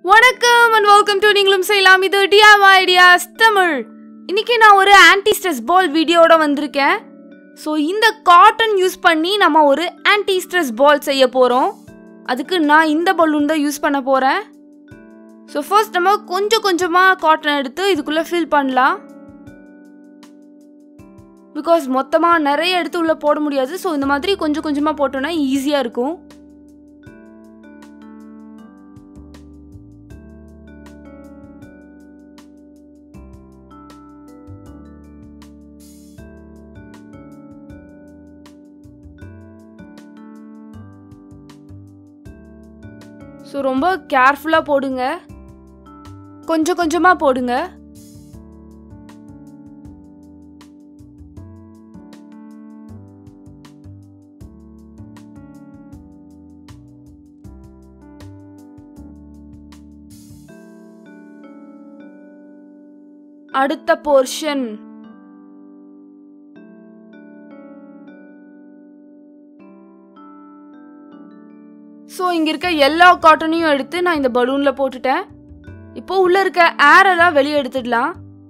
வணக்கம் and welcome to நீங்களும் செய்யலாம் இது டிஆர்ஒய் ஐடியாஸ் தமிழ் இன்னைக்கு நான் ஒரு ஆன்டி ஸ்ட்ரெஸ் பால் வீடியோட வந்திருக்கேன் ஸோ இந்த காட்டன் யூஸ் பண்ணி நம்ம ஒரு ஆன்டி ஸ்ட்ரெஸ் பால் செய்ய போகிறோம் அதுக்கு நான் இந்த பலூன் தான் யூஸ் பண்ண போகிறேன் ஸோ ஃபர்ஸ்ட் நம்ம கொஞ்சம் கொஞ்சமாக காட்டன் எடுத்து இதுக்குள்ளே ஃபில் பண்ணலாம் பிகாஸ் மொத்தமாக நிறைய எடுத்து உள்ளே போட முடியாது ஸோ இந்த மாதிரி கொஞ்சம் கொஞ்சமாக போட்டோன்னா ஈஸியாக இருக்கும் ஸோ ரொம்ப கேர்ஃபுல்லாக போடுங்க கொஞ்சம் கொஞ்சமாக போடுங்க அடுத்த போர்ஷன் ஸோ இங்கே இருக்க எல்லா காட்டனையும் எடுத்து நான் இந்த பலூனில் போட்டுட்டேன் இப்போ உள்ளே இருக்க ஏரெல்லாம் வெளியே எடுத்துடலாம்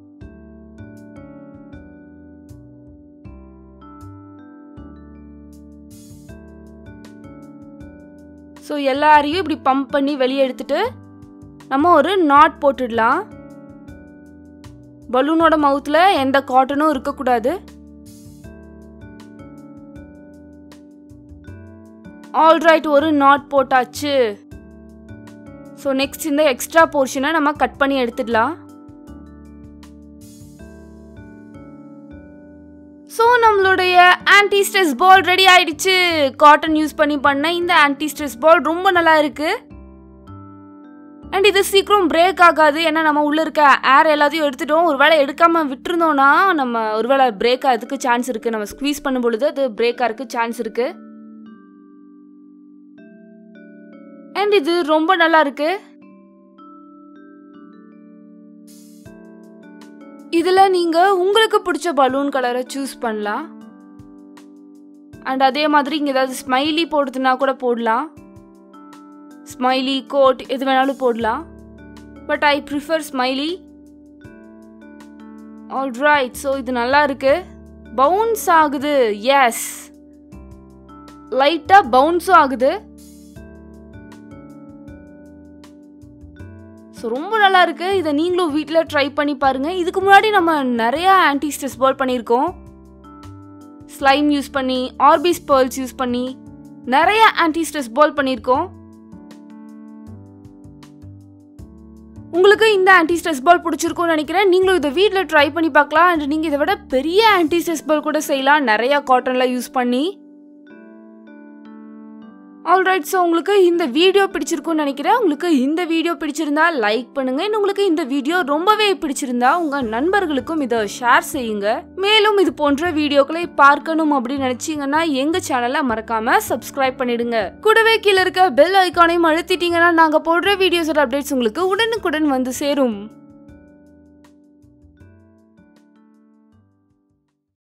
ஸோ எல்லா ஏரையும் இப்படி பம்ப் பண்ணி வெளியே எடுத்துட்டு நம்ம ஒரு நாட் போட்டுடலாம் பலூனோட மவுத்தில் எந்த காட்டனும் இருக்கக்கூடாது ஆல்ரைட் ஒரு நாட் போட்டாச்சு ஸோ நெக்ஸ்ட் இந்த எக்ஸ்ட்ரா போர்ஷனை நம்ம கட் பண்ணி எடுத்துடலாம் ஸோ நம்மளுடைய ஆன்டி ஸ்ட்ரெஸ் பால் ரெடி ஆயிடுச்சு காட்டன் யூஸ் பண்ணி பண்ண இந்த ஆன்டி ஸ்ட்ரெஸ் பால் ரொம்ப நல்லா இருக்கு அண்ட் இது சீக்கிரம் பிரேக் ஆகாது ஏன்னா நம்ம உள்ள இருக்க ஏர் எல்லாத்தையும் எடுத்துட்டோம் ஒருவேளை எடுக்காம விட்டுருந்தோம்னா நம்ம ஒருவேளை பிரேக் ஆகிறதுக்கு சான்ஸ் இருக்கு நம்ம ஸ்குவீஸ் பண்ணும் பொழுது அது பிரேக் ஆகிறதுக்கு சான்ஸ் இருக்கு அண்ட் இது ரொம்ப நல்லா இருக்கு இதுல நீங்க உங்களுக்கு பிடிச்ச பலூன் கலரை சூஸ் பண்ணலாம் அண்ட் அதே மாதிரி இங்க ஏதாவது ஸ்மைலி போடுறதுனா கூட போடலாம் ஸ்மைலி கோட் எது வேணாலும் போடலாம் but I prefer smiley alright so இது நல்லா இருக்கு பவுன்ஸ் ஆகுது எஸ் லைட்டாக பவுன்ஸும் ஆகுது ஸோ ரொம்ப நல்லா இருக்கு இதை நீங்களும் வீட்டில் ட்ரை பண்ணி பாருங்க இதுக்கு முன்னாடி நம்ம நிறைய ஆன்டி ஸ்ட்ரெஸ் பால் பண்ணியிருக்கோம் ஸ்லைம் யூஸ் பண்ணி ஆர்பிஸ் பேர்ல்ஸ் யூஸ் பண்ணி நிறைய ஆன்டி ஸ்ட்ரெஸ் பால் பண்ணியிருக்கோம் உங்களுக்கு இந்த ஆன்டி ஸ்ட்ரெஸ் பால் பிடிச்சிருக்கும்னு நினைக்கிறேன் நீங்களும் இதை வீட்டில் ட்ரை பண்ணி பார்க்கலாம் அண்ட் நீங்கள் இதை விட பெரிய ஆன்டி ஸ்ட்ரெஸ் பால் கூட செய்யலாம் நிறைய காட்டனில் யூஸ் பண்ணி ஆல்ரைட் ஸோ உங்களுக்கு இந்த வீடியோ பிடிச்சிருக்கும்னு நினைக்கிறேன் உங்களுக்கு இந்த வீடியோ பிடிச்சிருந்தா லைக் பண்ணுங்க இன்னும் உங்களுக்கு இந்த வீடியோ ரொம்பவே பிடிச்சிருந்தா உங்க நண்பர்களுக்கும் இதை ஷேர் செய்யுங்க மேலும் இது போன்ற வீடியோக்களை பார்க்கணும் அப்படின்னு நினைச்சீங்கன்னா எங்க சேனலை மறக்காம சப்ஸ்கிரைப் பண்ணிடுங்க கூடவே கீழே இருக்க பெல் ஐக்கானையும் அழுத்திட்டீங்கன்னா நாங்க போடுற வீடியோஸோட அப்டேட்ஸ் உங்களுக்கு உடனுக்குடன் வந்து சேரும்